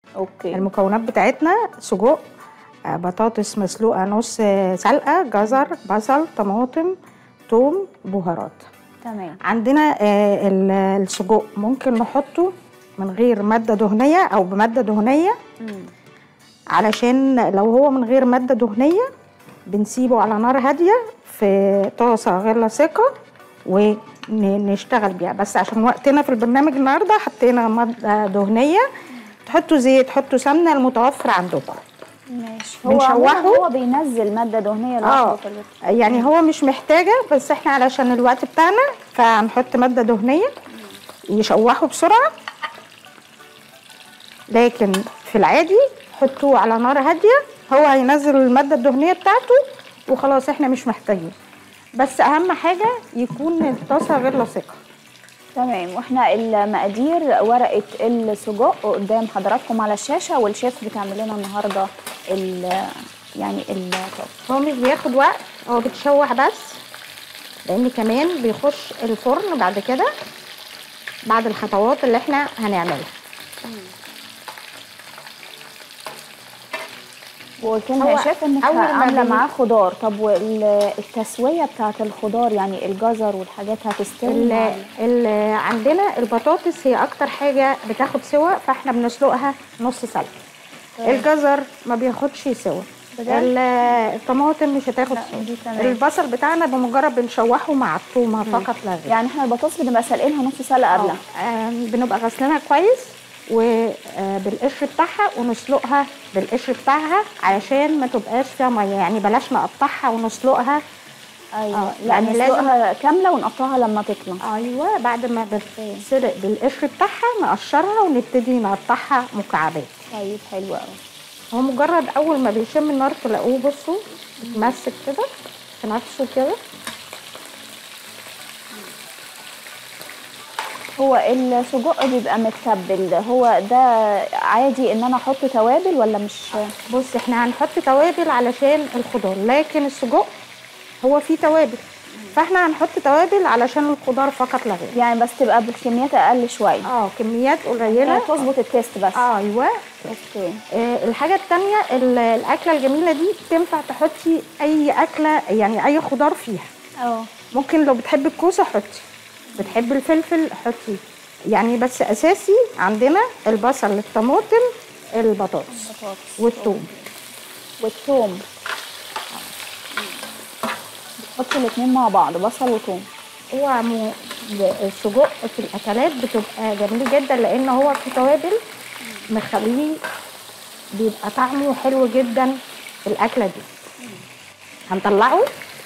اوكي المكونات بتاعتنا سجق آه، بطاطس مسلوقه نص سلقه جزر بصل طماطم توم بهارات تمام عندنا آه، ال- السجق ممكن نحطه من غير ماده دهنيه او بماده دهنيه مم. علشان لو هو من غير ماده دهنيه بنسيبه على نار هاديه في طاسه غير لاصقه ونشتغل بيها بس عشان وقتنا في البرنامج النهارده حطينا ماده دهنيه تحطوا زيت تحطوا سمنه المتوفر عندكم ماشي هو بنشوحه. عموماً هو بينزل ماده دهنيه لوحده اه في البيت. يعني هو مش محتاجه بس احنا علشان الوقت بتاعنا فهنحط ماده دهنيه يشوحوا بسرعه لكن في العادي حطوه على نار هاديه هو هينزل الماده الدهنيه بتاعته وخلاص احنا مش محتاجين بس اهم حاجه يكون الطاسه غير لاصقه تمام واحنا المقادير ورقه السجق قدام حضراتكم على الشاشه والشيف بتعمل لنا النهارده ال يعني الطبخ هو مش بياخد وقت هو بتشوح بس لان كمان بيخش الفرن بعد كده بعد الخطوات اللي احنا هنعملها وقلت لنا يا هو شيف انك أول ما عامله بن- معاه خضار طب والتسويه بتاعه الخضار يعني الجزر والحاجات هتستوي ال مع ال عندنا البطاطس هي اكتر حاجه بتاخد سوا فاحنا بنسلقها نص سلق الجزر ما بياخدش سوا بجد؟ ال- الطماطم مش هتاخد لا، سوا دي تمام. البصل بتاعنا بمجرد بنشوحه مع الثومه فقط لا غير يعني احنا البطاطس بنبقى سالقينها نص سلقه قبلها آم، بنبقى غسلينها كويس وبالقشر بتاعها ونسلقها بالقشر بتاعها علشان ما تبقاش فيها ميه يعني بلاش نقطعها ونسلقها ايوه آه، لا يعني لازم- نسلقها كامله ونقطعها لما تطلع ايوه بعد ما بتسلق بالقشر بتاعها نقشرها ونبتدي نقطعها مكعبات طيب حلو قوي هو مجرد اول ما بيشم النار تلاقوه بصوا بيتمسك كده في نفسه كده هو السجق بيبقى متبل ده هو ده عادي ان انا احط توابل ولا مش بص احنا هنحط توابل علشان الخضار لكن السجق هو فيه توابل فاحنا هنحط توابل علشان الخضار فقط لا غير يعني بس تبقى بكميات اقل شويه اه كميات يعني قليله تظبط التيست بس آه ايوه اوكي آه الحاجه التانية ال- الاكله الجميله دي تنفع تحطي اي اكله يعني اي خضار فيها اه ممكن لو بتحبي الكوسه حطي بتحبي الفلفل حطي يعني بس اساسي عندنا البصل الطماطم البطاطس بطاطس والثوم والثوم بتحط الاثنين مع بعض بصل وثوم هو مو- السجق في الاكلات بتبقى جميل جدا لان هو في توابل مخليه بيبقى طعمه حلو جدا في الاكله دي هنطلعه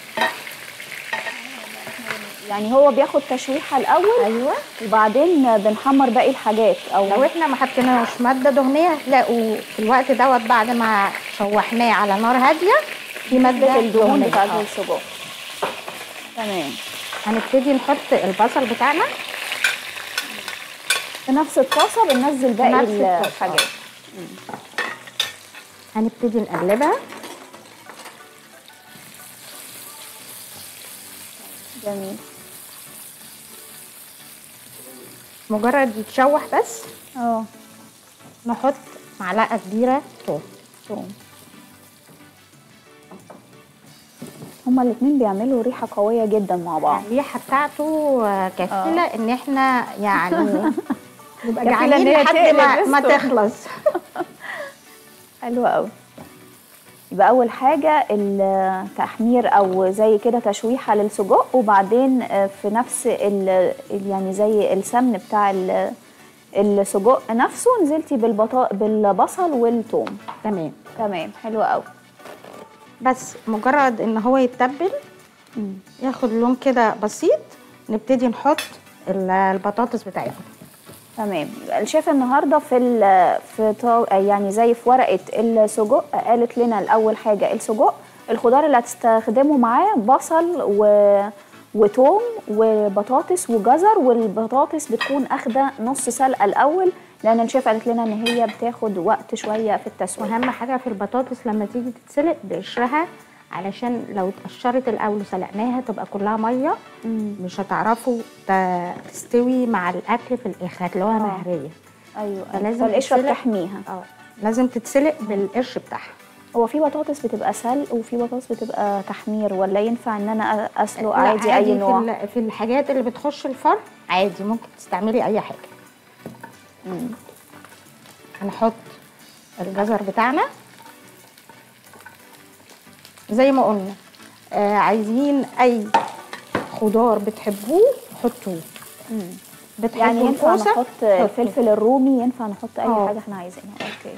يعني هو بياخد تشويحه الاول ايوه وبعدين بنحمر باقي الحاجات او لو احنا ما حطيناش ماده دهنيه هتلاقوا في الوقت دوت بعد ما شوحناه على نار هاديه في ماده الدهون دهنيه بتاعت آه. السجق تمام هنبتدي نحط البصل بتاعنا في نفس الطاسه بننزل باقي نفس الطاسة. الحاجات هنبتدي نقلبها جميل مجرد يتشوح بس اه نحط معلقه كبيره توم ثوم هما الاثنين بيعملوا ريحه قويه جدا مع بعض الريحه بتاعته آه، كفيله ان احنا يعني نبقى كفيلة إن جعانين هي لحد ما تقلب ما الستون. تخلص حلو قوي يبقى اول حاجه التحمير او زي كده تشويحه للسجق وبعدين آه، في نفس ال ال- يعني زي السمن بتاع ال- السجق نفسه نزلتي بالبطا بالبصل والثوم تمام تمام حلو قوي بس مجرد ان هو يتبل ياخد لون كده بسيط نبتدي نحط ال- البطاطس بتاعتنا تمام الشيف النهارده في ال في طا- يعني زي في ورقه السجق قالت لنا الاول حاجه السجق الخضار اللي هتستخدمه معاه بصل و وتوم وبطاطس وجزر والبطاطس بتكون اخده نص سلقه الاول لان الشيف قالت لنا ان هي بتاخد وقت شويه في التسويه واهم حاجه في البطاطس لما تيجي تتسلق بقشرها علشان لو اتقشرت الاول وسلقناها تبقى كلها ميه مش هتعرفوا ت- تستوي مع الاكل في الاخر هتلاقوها آه. مهريه ايوه فلازم فالقشره تتسلق. بتحميها اه لازم تتسلق بالقش بتاعها هو في بطاطس بتبقى سلق وفي بطاطس بتبقى تحمير ولا ينفع ان انا أ- اسلق لا، عادي اي في نوع ال- في الحاجات اللي بتخش الفرن عادي ممكن تستعملي اي حاجه هنحط الجزر بتاعنا زي ما قلنا آه عايزين اي خضار بتحبوه حطوه بتحبوا يعني ينفع الكوسة؟ نحط حطوا. الفلفل الرومي ينفع نحط اي اه. حاجه احنا عايزينها اوكي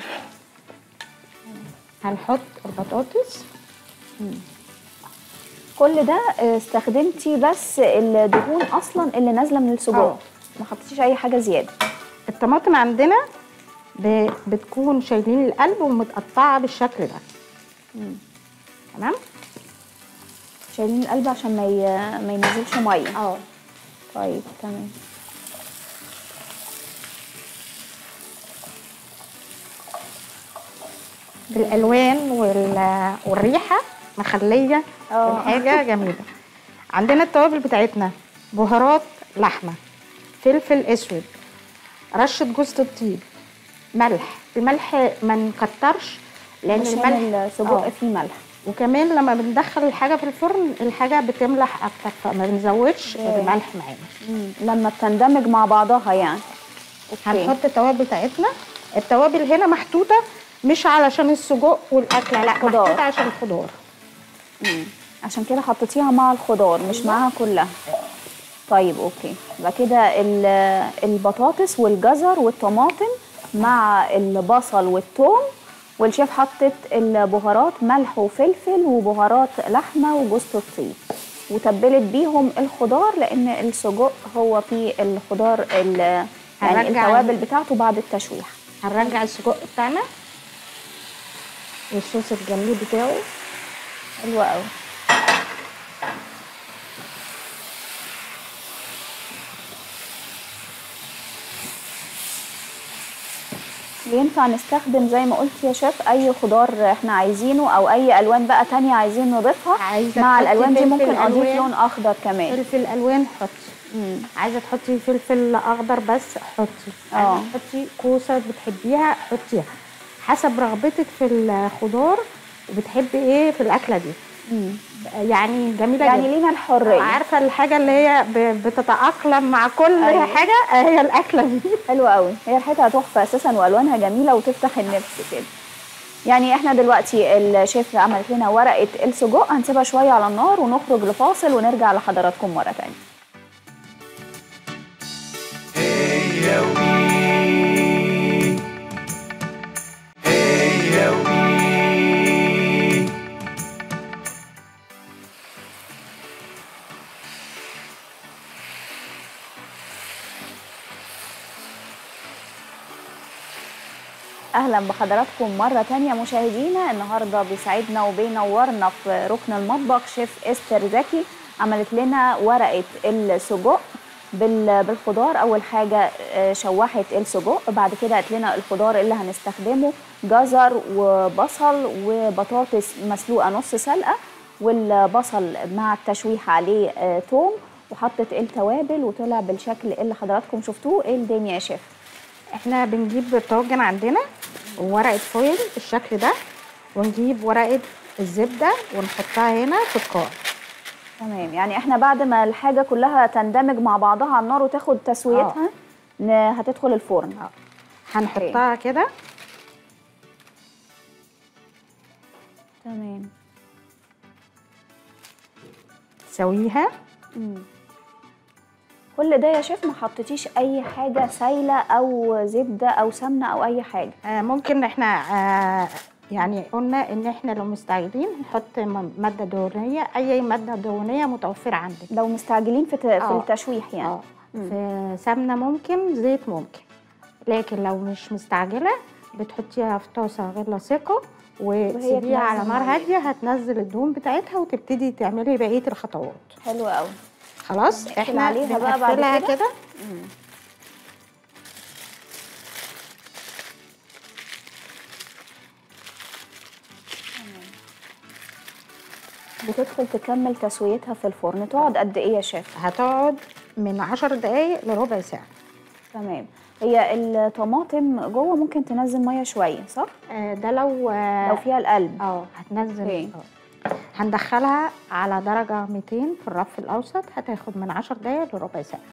هنحط البطاطس كل ده آه، استخدمتي بس الدهون اصلا اللي نازله من السجق اه. ما حطيتيش اي حاجه زياده الطماطم عندنا ب- بتكون شايلين القلب ومتقطعه بالشكل ده تمام شايلين القلب عشان ما ي... ما ينزلش ميه اه طيب تمام الالوان وال- والريحه مخليه اه. الحاجه جميله عندنا التوابل بتاعتنا بهارات لحمه فلفل اسود رشه جوز الطيب ملح الملح ما نكترش لان عشان الملح السجق اه. فيه ملح وكمان لما بندخل الحاجه في الفرن الحاجه بتملح اكتر فما بنزودش اه. الملح معانا مم. لما بتندمج مع بعضها يعني اوكي هنحط التوابل بتاعتنا التوابل هنا محطوطه مش علشان السجق والاكله لا خضار. محطوطه عشان الخضار مم. عشان كده حطيتيها مع الخضار مش معاها كلها طيب اوكي يبقى كده ال- البطاطس والجزر والطماطم مع البصل والثوم والشيف حطت البهارات ملح وفلفل وبهارات لحمه وجوز الطيب وتبلت بيهم الخضار لان السجق هو فيه الخضار ال- يعني هنرجع التوابل بتاعته بعد التشويح هنرجع السجق بتاعنا والصوص الجميل بتاعه حلوه قوي ينفع نستخدم زي ما قلت يا شيف اي خضار احنا عايزينه او اي الوان بقى تانية عايزين نضيفها عايزة مع تحطي الالوان دي فلفل ممكن اضيف ألوان. لون اخضر كمان فلفل الوان حطي مم. عايزه تحطي فلفل اخضر بس حطي اه. عايزه تحطي كوسه بتحبيها حطيها حسب رغبتك في الخضار وبتحبي ايه في الاكله دي مم. يعني جميله يعني جدا لينا الحريه عارفه الحاجه اللي هي ب- بتتاقلم مع كل أيوة. حاجه هي الاكله دي حلوه قوي هي ريحتها تحفه اساسا والوانها جميله وتفتح النفس كده يعني احنا دلوقتي الشيف عملت لنا ورقه السجق هنسيبها شويه على النار ونخرج لفاصل ونرجع لحضراتكم مره تانية اهلا بحضراتكم مره تانية مشاهدينا النهارده بيسعدنا وبينورنا في ركن المطبخ شيف استر زكي عملت لنا ورقه السجق بال- بالخضار اول حاجه آه، شوحت السجق بعد كده قالت لنا الخضار اللي هنستخدمه جزر وبصل وبطاطس مسلوقه نص سلقه والبصل مع التشويح عليه آه، توم وحطت التوابل وطلع بالشكل اللي حضراتكم شفتوه ايه الدنيا يا شيف احنا بنجيب طاجن عندنا وورقه فويل بالشكل ده ونجيب ورقه الزبده ونحطها هنا في القاع تمام يعني احنا بعد ما الحاجه كلها تندمج مع بعضها على النار وتاخد تسويتها ن- هتدخل الفرن اه هنحطها كده تمام تسويها كل ده يا شيف ما حطيتيش اي حاجه سايله او زبده او سمنه او اي حاجه آه ممكن احنا آه يعني قلنا ان احنا لو مستعجلين نحط م- ماده دهنيه اي ماده دهنيه متوفره عندك لو مستعجلين في ت- في اه. التشويح يعني اه في سمنه ممكن زيت ممكن لكن لو مش مستعجله بتحطيها في طاسه غير لاصقه وتسيبيها على تنزل نار مية. هاديه هتنزل الدهون بتاعتها وتبتدي تعملي بقيه الخطوات حلو قوي خلاص نقفل احنا عليها بقى بعد بنقفلها كده؟ كده بتدخل تكمل تسويتها في الفرن تقعد قد ايه يا شيف هتقعد من 10 دقايق لربع ساعه تمام هي الطماطم جوه ممكن تنزل ميه شويه صح آه، ده لو آه، لو فيها القلب اه هتنزل اوكي. آه. هندخلها على درجة 200 في الرف الأوسط هتاخد من 10 دقايق لربع ساعة